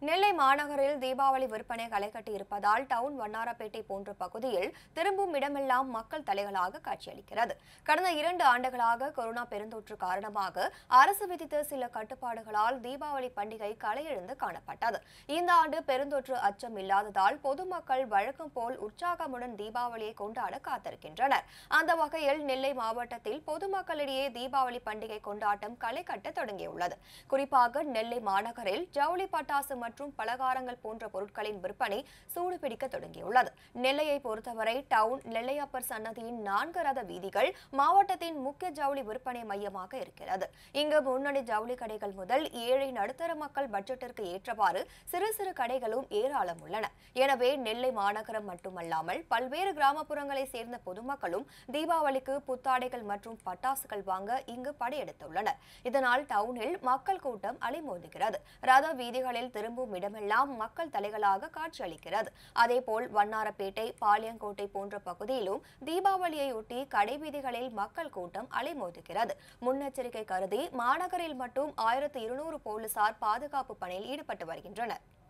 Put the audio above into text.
நெல்லை மாநகரில் தீபாவளி விற்பனை களைகட்டி இருப்பதால் டவுன் வண்ணாரப்பேட்டை போன்ற பகுதியில் திரும்பும் இடமெல்லாம் மக்கள் தலைகளாக காட்சியளிக்கிறது கடந்த இரண்டு ஆண்டுகளாக கொரோனா பெருந்தொற்று காரணமாக அரசு விதித்த சில கட்டுப்பாடுகளால் தீபாவளி பண்டிகை களையிழந்து காணப்பட்டது இந்த ஆண்டு பெருந்தொற்று அச்சம் இல்லாததால் பொதுமக்கள் வழக்கம் போல் உற்சாகமுடன் தீபாவளியை கொண்டாட காத்திருக்கின்றனர் அந்த வகையில் நெல்லை மாவட்டத்தில் பொதுமக்களிடையே தீபாவளி பண்டிகை கொண்டாட்டம் களை கட்ட தொடங்கியுள்ளது குறிப்பாக நெல்லை மாநகரில் ஜவுளி பட்டாசு மற்றும் பலகாரங்கள் போன்ற பொருட்களின் விற்பனை சூடுபிடிக்க தொடங்கியுள்ளது நெல்லையை பொறுத்தவரை டவுன் நெல்லையப்பர் சன்னதியின் நான்கு ரத வீதிகள் மாவட்டத்தின் முக்கிய ஜவுளி விற்பனை மையமாக இருக்கிறது இங்கு முன்னணி ஜவுளி கடைகள் முதல் ஏழை நடுத்தர மக்கள் பட்ஜெட்டிற்கு ஏற்றவாறு சிறு சிறு கடைகளும் ஏராளம் உள்ளன எனவே நெல்லை மாநகரம் மட்டுமல்லாமல் பல்வேறு கிராமப்புறங்களை சேர்ந்த பொதுமக்களும் தீபாவளிக்கு புத்தாடைகள் மற்றும் பட்டாசுகள் வாங்க இங்கு படையெடுத்துள்ளனர் இதனால் டவுனில் மக்கள் கூட்டம் அலைமோதுகிறது ரத வீதிகளில் திரும்பும் இடமெல்லாம் மக்கள் தலைகளாக காட்சியளிக்கிறது அதேபோல் வண்ணாரப்பேட்டை பாளையங்கோட்டை போன்ற பகுதியிலும் தீபாவளியையொட்டி கடை வீதிகளில் மக்கள் கூட்டம் அலைமோதுகிறது முன்னெச்சரிக்கை கருதி மாநகரில் மட்டும் ஆயிரத்து இருநூறு போலீசார் பாதுகாப்பு பணியில் ஈடுபட்டு வருகின்றனர்